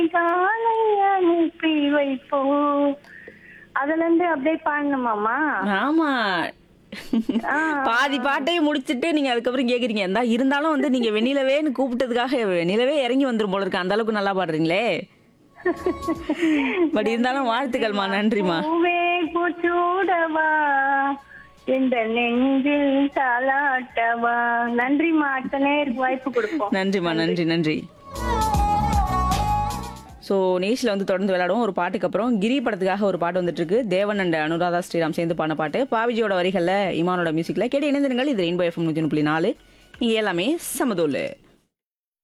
காலை அனுப்பி வைப்போம் அதுல இருந்து அப்படியே பாடணுமாமா ஆமா ஆ. பாதி பாட்டையும் முடிச்சிட்டு நீங்க அதுக்கப்புறம் கேக்குறீங்க இருந்தா இருந்தாலும் வந்து நீங்க வெண்ணிலவேன்னு கூப்பிட்டதுக்காக வெண்ணிலவே இறங்கி வந்துரும் போல இருக்கு அந்த அளவுக்கு நல்லா பாடுறீங்களே பட் இருந்தாலும் வாழ்த்துக்கள்மா நன்றிமா பூவே பூச்சூடவா இந்த நெஞ்சில் தாளாட்டவா நன்றிம்மா அடுத்த நேருக்கு வாய்ப்பு கொடுப்போம் நன்றிம்மா நன்றி நன்றி ஸோ நேஷில் வந்து தொடர்ந்து விளையாடுவோம் ஒரு பாட்டுக்கு அப்புறம் கிரி படத்துக்காக ஒரு பாட்டு வந்துட்டு இருக்கு தேவன் அண்ட் அனுராதா ஸ்ரீராம் சேர்ந்து பாடின பாட்டு பாவிஜியோட வரிகளில் இமானோட மியூசிக்கில் கேட்டு இணைந்திருங்கள் இது ரெயின்போ எஃப்எம் நூற்றி புள்ளி நாலு இங்கே எல்லாமே சமதோல்